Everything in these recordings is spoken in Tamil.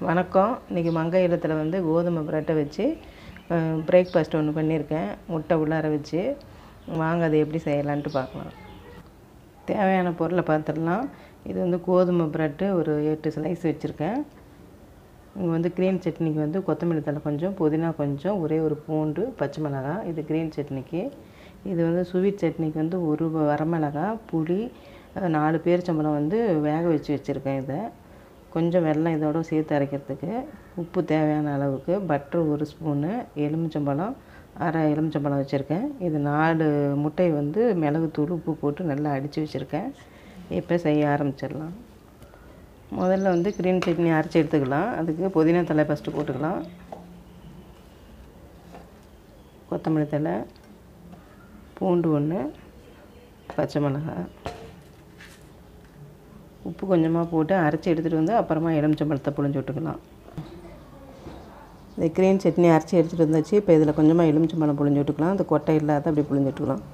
வணக்கம் இன்றைக்கி மங்கை இல்லத்தில் வந்து கோதுமை ப்ரெட்டை வச்சு பிரேக்ஃபாஸ்ட் ஒன்று பண்ணியிருக்கேன் முட்டை உள்ளார வச்சு வாங்க அதை எப்படி செய்யலான்ட்டு பார்க்கலாம் தேவையான பொருளை பார்த்துடலாம் இது வந்து கோதுமை ப்ரெட்டு ஒரு எட்டு ஸ்லைஸ் வச்சுருக்கேன் இங்கே வந்து க்ரீன் சட்னிக்கு வந்து கொத்தமல்லி தழை கொஞ்சம் புதினா கொஞ்சம் ஒரே ஒரு பூண்டு பச்சை மிளகாய் இது க்ரீன் சட்னிக்கு இது வந்து ஸ்வீட் சட்னிக்கு வந்து ஒரு வரமிளகாய் புளி அஹ், நாலு பேரிச்சம்பழம் வந்து வேக வச்சு வச்சுருக்கேன் இதை கொஞ்சம் வெல்லம் இதோட சேர்த்து அரைக்கிறதுக்கு உப்பு தேவையான அளவுக்கு பட்ரு ஒரு ஸ்பூனு எலுமிச்சம்பழம் அரை எலுமிச்சம்பழம் வச்சுருக்கேன் இது நாலு முட்டை வந்து மிளகுத்தூள் உப்பு போட்டு நல்லா அடித்து வச்சுருக்கேன் இப்போ செய்ய ஆரம்பிச்சிடலாம் முதல்ல வந்து க்ரீன் சட்னி அரைச்சி எடுத்துக்கலாம் அதுக்கு புதினா தழை ஃபஸ்ட்டு போட்டுக்கலாம் கொத்தமல்லி தழை பூண்டு ஒன்று பச்சை மிளகாய் உப்பு கொஞ்சமாக போட்டு அரைச்சி எடுத்துகிட்டு வந்து அப்புறமா எலுமிச்சம்பழத்தை புழிஞ்சு விட்டுக்கலாம் இந்த க்ரீன் சட்னி அரைச்சி எடுத்துகிட்டு வந்தாச்சு இப்போ இதில் கொஞ்சமாக எலுமிச்சம்பழம் புழிஞ்சு விட்டுக்கலாம் அந்த கொட்டை இல்லாத அப்படி புழிஞ்சு விட்டுக்கலாம்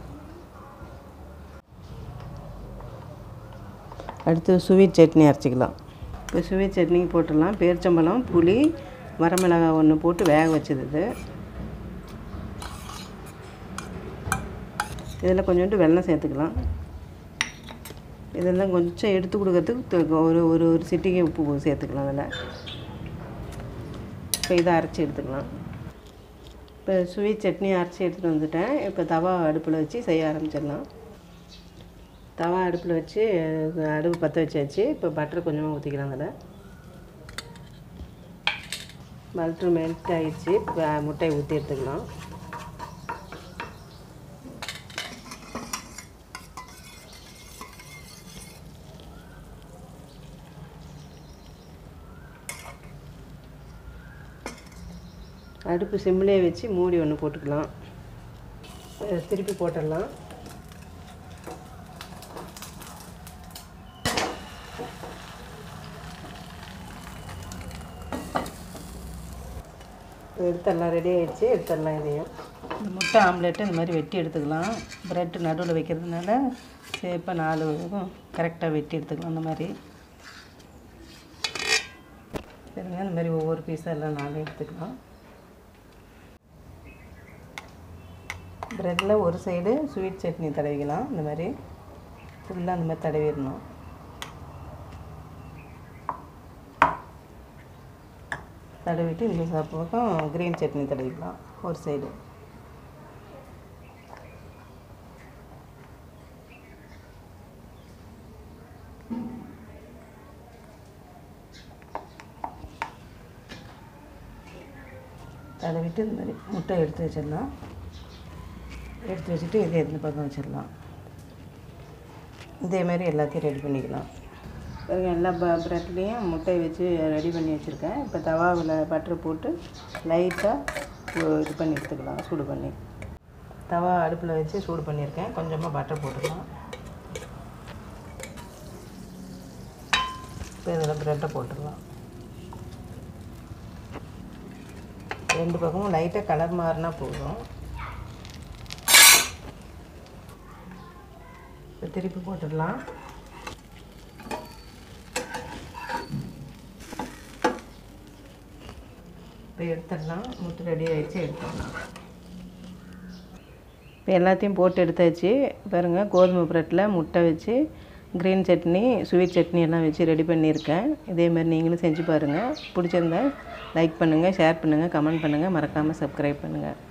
அடுத்து சுவீட் சட்னி அரைச்சிக்கலாம் இப்போ சுவீட் சட்னி போட்டுடலாம் பேரிச்சம்பழம் புளி வரமிளகாய் ஒன்று போட்டு வேக வச்சது இது இதில் கொஞ்சோண்டு வெல்லம் சேர்த்துக்கலாம் இதெல்லாம் கொஞ்சம் எடுத்து கொடுக்கறதுக்கு து- ஒரு ஒரு ஒரு சிட்டிகை உப்பு போ- சேர்த்துக்கலாம் அதில் இப்போ இதை அரைச்சி எடுத்துக்கலாம் இப்போ ஸ்வீட் சட்னி அரைச்சி எடுத்துகிட்டு வந்துட்டேன் இப்போ தவா அடுப்பில் வச்சு செய்ய ஆரம்பிச்சிடலாம் தவா அடுப்பில் வச்சு அஹ், அடுப்பு பற்ற வச்சாச்சு இப்போ பட்டர் கொஞ்சமாக ஊற்றிக்கலாம் அதில் பட்டர் மெல்ட் ஆகிடுச்சு இப்போ முட்டையை ஊற்றி எடுத்துக்கலாம் அடுப்பு சிம்மிலே வச்சு மூடி ஒன்று போட்டுக்கலாம் அஹ் திருப்பி போட்டுடலாம் இப்போ எடுத்துடலாம் ரெடி ஆயிடுச்சு எடுத்துடலாம் இதையும் இந்த முட்டை ஆம்லேட்டு இந்த மாதிரி வெட்டி எடுத்துக்கலாம் ப்ரெட்டு நடுவில் வைக்கிறதுனால சேப்பாக நாலு இதுவும் கரெக்டாக வெட்டி எடுத்துக்கலாம் அந்த மாதிரி சரிங்க இந்த மாதிரி ஒவ்வொரு பீஸாக எல்லாம் நாலு எடுத்துக்கலாம் ப்ரெட்டில் ஒரு சைடு ஸ்வீட் சட்னி தடவிக்கலாம் இந்த மாதிரி ஃபுல்லாக அந்த மாதிரி தடவிடணும் தடவிட்டு இந்த ச- பக்கம் க்ரீன் சட்னி தடவிக்கலாம் ஒரு சைடு தடவிட்டு இந்த மாதிரி முட்டை எடுத்து வச்சிடலாம் எடுத்து வச்சுட்டு இதை இந்த பக்கம் வச்சிடலாம் இதே மாதிரி எல்லாத்தையும் ரெடி பண்ணிக்கலாம் பாருங்க எல்லா ப ப்ரெட்லேயும் முட்டை வச்சு ரெடி பண்ணி வச்சுருக்கேன் இப்போ தவாவில் பட்டர் போட்டு லைட்டாக இது பண்ணி எடுத்துக்கலாம் சூடு பண்ணி தவா அடுப்பில் வச்சு சூடு பண்ணியிருக்கேன் கொஞ்சமாக பட்டர் போட்டுக்கலாம் இப்போ இதில் ப்ரெட்டை போட்டுடலாம் ரெண்டு பக்கமும் லைட்டாக கலர் மாறினா போதும் இப்போ திருப்பி போட்டுடலாம் இப்போ எடுத்துடலாம் முட்டை ரெடி ஆயிடுச்சு எடுத்துடலாம் இப்போ எல்லாத்தையும் போட்டு எடுத்தாச்சு பாருங்கள் கோதுமை ப்ரெட்டில் முட்டை வச்சு க்ரீன் சட்னி ஸ்வீட் சட்னி எல்லாம் வச்சு ரெடி பண்ணியிருக்கேன் இதே மாதிரி நீங்களும் செஞ்சு பாருங்கள் பிடிச்சிருந்தா லைக் பண்ணுங்கள் ஷேர் பண்ணுங்கள் கமெண்ட் பண்ணுங்கள் மறக்காமல் சப்ஸ்கிரைப் பண்ணுங்கள்